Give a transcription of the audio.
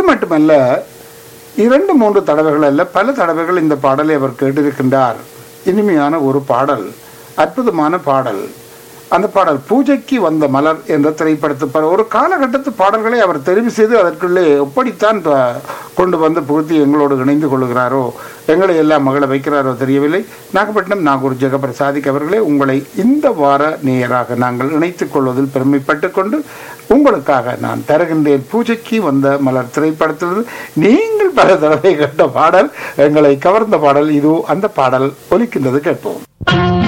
மட்டுமல்ல இரண்டு மூன்று தடவைகள் அல்ல பல தடவைகள் இந்த பாடலை அவர் கேட்டிருக்கின்றார் இனிமையான ஒரு பாடல் அற்புதமான பாடல் அந்த பாடல் பூஜைக்கு வந்த மலர் என்ற திரைப்படத்து பா- ஒரு காலகட்டத்து பாடல்களை அவர் தெரிவு செய்து அதற்குள்ளே எப்படித்தான் ப- கொண்டு வந்து புகுத்தி எங்களோடு இணைந்து கொள்கிறாரோ எங்களை எல்லாம் மகள வைக்கிறாரோ தெரியவில்லை நாகப்பட்டினம் நாகூர் ஜெகபிரசாதிக் அவர்களே உங்களை இந்த வார நேயராக நாங்கள் இணைத்துக் கொள்வதில் பெருமைப்பட்டுக் கொண்டு உங்களுக்காக நான் தருகின்றேன் பூஜைக்கு வந்த மலர் திரைப்படத்திலிருந்து நீங்கள் பல தடவை கேட்ட பாடல் எங்களை கவர்ந்த பாடல் இதோ அந்த பாடல் ஒலிக்கின்றது கேட்போம்